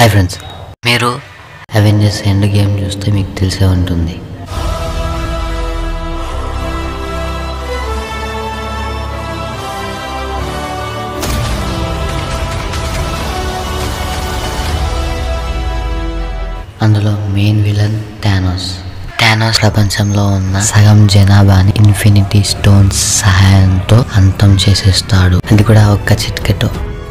Hi friends మీరు Avengers Endgame చూస్తే మీకు తెలిసే ఉంటుంది అందులో మెయిన్ విలన్ టానోస్ టానోస్ ప్రపంచంలో ఉన్న సగం జనాభాని ఇన్ఫినిటీ స్టోన్స్ సహాయంతో అంతం చేసేస్తాడు అది కూడా ఒక్క చిట్కెతో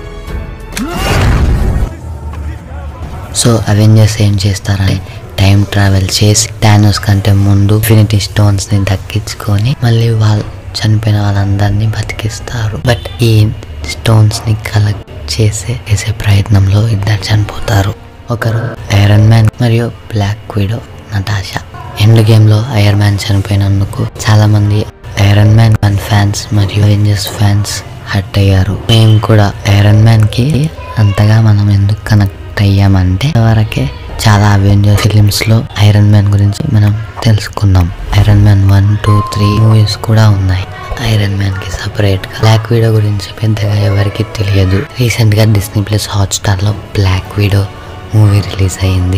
సో అవెంజర్స్ ఏం చేస్తారంటే టైం ట్రావెల్ చేసి టానోస్ కంటే ముందు ఇన్ఫినిటీ స్టోన్స్ ని దక్కించుకొని మళ్ళీ వాళ్ళు చనిపోయిన వాళ్ళందరినీ బతికిస్తారు బట్ ఈ స్టోన్స్ ని కలెక్ట్ చేసే చేసే ప్రయత్నంలో ఇద్దరు చనిపోతారు ఒకరు ఐరన్ మ్యాన్ మరియు Black Widow Natasha Endgame లో ఐరన్ మ్యాన్ చనిపోయినందుకు చాలా మంది ఐరన్ మ్యాన్ వన్ ఫ్యాన్స్ మరియు అవెంజర్స్ ఫ్యాన్స్ హర్ట్ అయ్యారు మేము కూడా ఐరన్ మ్యాన్ కి అంతగా మనం ఎందుకు కనెక్ట్ అయ్యామంటే వరకే చాలా అవెంజర్ ఫిలిమ్స్ లో ఐరన్ మ్యాన్ గురించి మనం తెలుసుకున్నాం Iron Man one two three movies కూడా ఉన్నాయి ఐరన్ మ్యాన్ కి సపరేట్ గా బ్లాక్ వీడో గురించి పెద్దగా ఎవరికి తెలియదు రీసెంట్ గా డిస్నీ ప్లస్ హాట్ స్టార్ లో బ్లాక్ వీడో మూవీ రిలీజ్ అయింది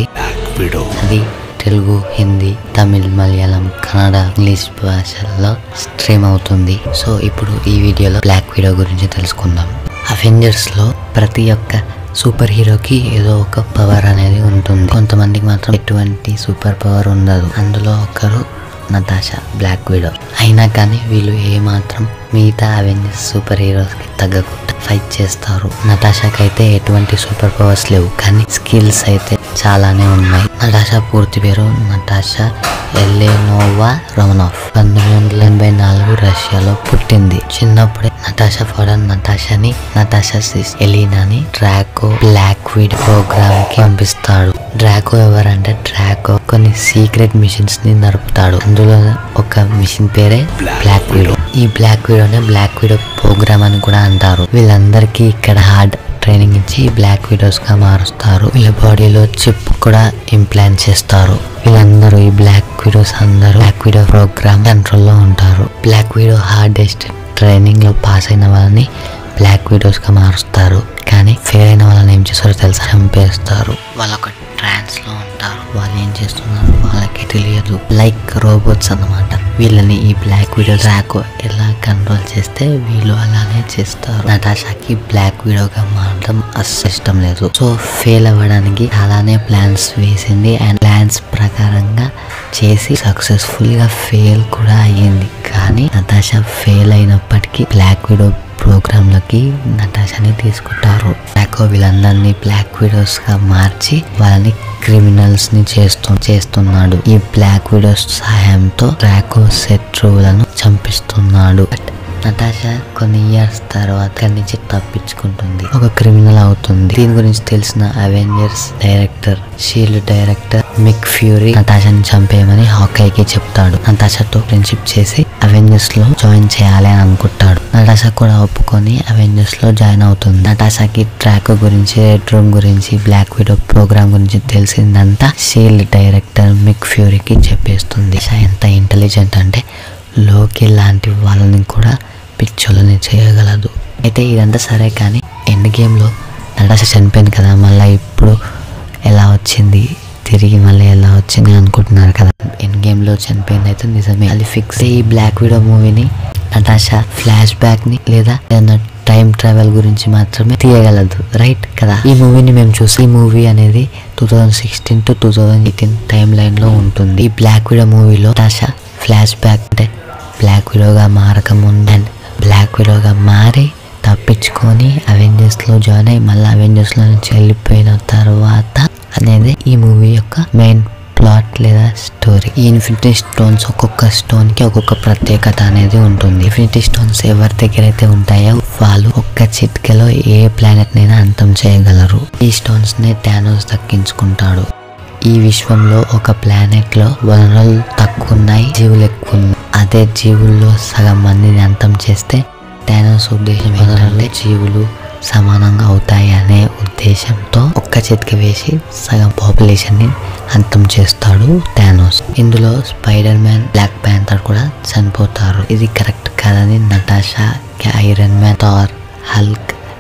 అది తెలుగు హిందీ తమిళ్ మలయాళం కన్నడ ఇంగ్లీష్ భాషల్లో స్ట్రీమ్ అవుతుంది సో ఇప్పుడు ఈ వీడియోలో బ్లాక్ వీడియో గురించి తెలుసుకుందాం అవెంజర్స్ లో ప్రతి ఒక్క సూపర్ హీరోకి ఏదో ఒక పవర్ అనేది ఉంటుంది కొంతమందికి మాత్రం ఎటువంటి సూపర్ పవర్ ఉండదు అందులో ఒకరు నతాషా బ్లాక్ విడో అయినా కానీ వీళ్ళు ఏ మాత్రం మిగతా అవెంజర్స్ సూపర్ హీరోస్ కి తగ్గకుండా ఫైట్ చేస్తారు నటాషాకి అయితే ఎటువంటి సూపర్ పవర్స్ లేవు కానీ స్కిల్స్ అయితే చాలానే ఉన్నాయి నటాషా పూర్తి పేరు నటాషా ఎల్లెనోవా రోమనోఫ్ పంతొమ్మిది వందల ఎనభై నాలుగు రష్యాలో పుట్టింది చిన్నప్పుడే నటాషా ఫోడన్ నటాషాని నటాషా సిస్ ఎలీనాని డ్రాకో బ్లాక్ వీడ్ ప్రోగ్రామ్ కి పంపిస్తాడు డ్రాకో ఎవరంటే డ్రాకో కొన్ని సీక్రెట్ మిషన్స్ ని నడుపుతాడు అందులో ఒక మిషన్ పేరే బ్లాక్ వీడో ఈ బ్లాక్ వీడోనే బ్లాక్ వీడో ప్రోగ్రామ్ అని కూడా అంటారు వీళ్ళందరికీ ఇక్కడ హార్డ్ ట్రైనింగ్ ఇచ్చి బ్లాక్ విడోస్ గా మారుస్తారు వీళ్ళ బాడీలో చిప్ కూడా ఇంప్లాంట్ చేస్తారు వీళ్ళందరూ ఈ బ్లాక్ విడోస్ అందరూ బ్లాక్ విడో ప్రోగ్రామ్ కంట్రోల్ లో ఉంటారు బ్లాక్ విడో హార్డెస్ట్ ట్రైనింగ్ లో పాస్ అయిన వాళ్ళని బ్లాక్ విడోస్ గా మారుస్తారు కానీ ఫెయిల్ అయిన వాళ్ళని ఏం చేస్తారో తెలుసా చంపేస్తారు వాళ్ళు ఒక ట్రాన్స్ లో ఉంటారు వాళ్ళు ఏం చేస్తున్నారు వాళ్ళకి తెలియదు లైక్ రోబోట్స్ అన్నమాట వీళ్ళని ఈ బ్లాక్ వీడియో ట్రాక్ ఎలా కంట్రోల్ చేస్తే వీళ్ళు అలానే చేస్తారు నటాషాకి బ్లాక్ వీడియోగా మారడం అస్సలు ఇష్టం లేదు సో ఫెయిల్ అవ్వడానికి అలానే ప్లాన్స్ వేసింది అండ్ ప్లాన్స్ ప్రకారంగా చేసి సక్సెస్ఫుల్ గా ఫెయిల్ కూడా అయ్యింది కానీ నటాషా ఫెయిల్ అయినప్పటికీ బ్లాక్ వీడియో ప్రోగ్రామ్ లకి నటాషాని తీసుకుంటారు ట్రాకో వీళ్ళందరినీ బ్లాక్ విడోస్ గా మార్చి వాళ్ళని క్రిమినల్స్ ని చేస్తూ చేస్తున్నాడు ఈ బ్లాక్ విడోస్ సహాయంతో ట్రాకో శత్రువులను చంపిస్తున్నాడు బట్ నటాషా కొన్ని ఇయర్స్ తర్వాత అక్కడి నుంచి తప్పించుకుంటుంది ఒక క్రిమినల్ అవుతుంది దీని గురించి తెలిసిన Avengers director SHIELD director Nick Fury నటాషాని చంపేయమని హాకైకి చెప్తాడు నటాషాతో ఫ్రెండ్షిప్ చేసి అవెంజర్స్ లో జాయిన్ చేయాలి అని అనుకుంటాడు నటాషా కూడా ఒప్పుకొని అవెంజర్స్ లో జాయిన్ అవుతుంది నటాషాకి ట్రాక్ గురించి రెడ్ రూమ్ గురించి బ్లాక్ విడో ప్రోగ్రామ్ గురించి తెలిసిందంతా షీల్డ్ డైరెక్టర్ మిక్ ఫ్యూరీకి చెప్పేస్తుంది నటాషా ఎంత ఇంటెలిజెంట్ అంటే లోకి లాంటి వాళ్ళని కూడా పిచ్చోళ్ళని చేయగలదు అయితే ఇదంతా సరే కానీ ఎండ్ గేమ్లో నటాషా చనిపోయింది కదా మళ్ళీ ఇప్పుడు ఎలా వచ్చింది తిరిగి మళ్ళీ ఎలా వచ్చింది అనుకుంటున్నారు కదా ఎండ్ గేమ్లో చనిపోయింది అయితే నిజమే అది ఫిక్స్ ఈ బ్లాక్ వీడో మూవీని నటాషా ఫ్లాష్ బ్యాక్ని లేదా ఏదైనా టైం ట్రావెల్ గురించి మాత్రమే తీయగలదు రైట్ కదా ఈ మూవీని మేము చూసి ఈ మూవీ అనేది two thousand sixteen to two thousand eighteen timeline లో ఉంటుంది ఈ బ్లాక్ వీడో మూవీలో నటాషా ఫ్లాష్ బ్యాక్ అంటే బ్లాక్ విడోగా మారకముందు అండ్ బ్లాక్ విడోగా మారి తప్పించుకొని అవెంజర్స్ లో జాయిన్ అయ్యి మళ్ళీ అవెంజర్స్ లో నుంచి వెళ్ళిపోయిన తర్వాత అనేది ఈ మూవీ యొక్క మెయిన్ ప్లాట్ లేదా స్టోరీ ఈ ఇన్ఫినిటీ స్టోన్స్ ఒక్కొక్క స్టోన్ కి ఒక్కొక్క ప్రత్యేకత అనేది ఉంటుంది ఇన్ఫినిటీ స్టోన్స్ ఎవరి దగ్గర అయితే ఉంటాయో వాళ్ళు ఒక్క చిట్కెలో ఏ ప్లానెట్ నైనా అంతం చేయగలరు ఈ స్టోన్స్ ని టానోస్ దక్కించుకుంటాడు ఈ విశ్వంలో ఒక ప్లానెట్ లో వనరులు తక్కువ ఉన్నాయి జీవులు ఎక్కువ ఉన్నాయి అదే జీవుల్లో సగం మందిని అంతం చేస్తే టానోస్ ఉద్దేశం ఏంటంటే జీవులు సమానంగా అవుతాయి అనే ఉద్దేశంతో ఒక్క చేతికి వేసి సగం పాపులేషన్ ని అంతం చేస్తాడు టానోస్ ఇందులో స్పైడర్ మ్యాన్ బ్లాక్ ప్యాంథర్ కూడా చనిపోతారు ఇది కరెక్ట్ కాదని Natasha Iron Man Thor Hulk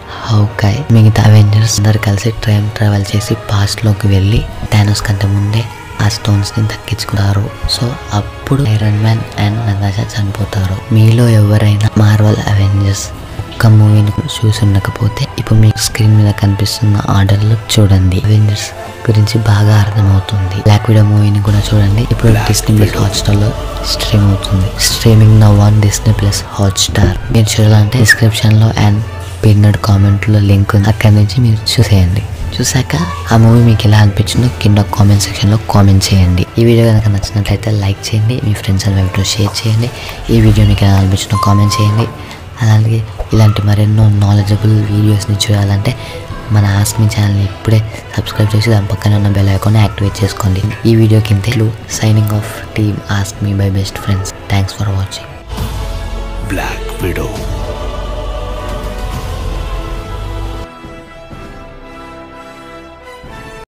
Hawkeye మిగతా అవెంజర్స్ అందరు కలిసి టైం ట్రావెల్ చేసి పాస్ట్ లోకి వెళ్ళి టానోస్ కంటే ముందే ఆ స్టోన్స్ ని దక్కించుకున్నారు సో అప్పుడు ఐరన్ మ్యాన్ అండ్ నతాషా చనిపోతారు మీలో ఎవరైనా మార్వల్ అవెంజర్స్ ఒక్క మూవీని చూసి ఉండకపోతే ఇప్పుడు మీకు స్క్రీన్ మీద కనిపిస్తున్న ఆర్డర్లు చూడండి అవెంజర్స్ గురించి బాగా అర్థమవుతుంది బ్లాక్ విడో మూవీని కూడా చూడండి ఇప్పుడు డిస్నీ ప్లస్ హాట్ స్టార్ లో స్ట్రీమ్ అవుతుంది streaming now on Disney plus Hotstar మీరు చూడాలంటే డిస్క్రిప్షన్ లో అండ్ పిన్నడ్ కామెంట్ లో లింక్ ఉంది అక్కడి నుంచి మీరు చూసేయండి చూసాక ఆ మూవీ మీకు ఎలా అనిపించిందో కింద కామెంట్ సెక్షన్ లో కామెంట్ చేయండి ఈ వీడియో కనుక నచ్చినట్లయితే లైక్ చేయండి మీ ఫ్రెండ్స్ అండ్ ఫ్యామిలీతో షేర్ చేయండి ఈ వీడియో మీకు ఎలా అనిపించిందో కామెంట్ చేయండి అలాగే ఇలాంటి మరెన్నో నాలెడ్జబుల్ వీడియోస్ని చూడాలంటే మన ఆస్మి ఛానల్ని ఇప్పుడే సబ్స్క్రైబ్ చేసి దాని పక్కన ఉన్న బెల్ ఐకాన్ యాక్టివేట్ చేసుకోండి ఈ వీడియో కింద signing off team ask me bye best friends thanks for watching Black Widow.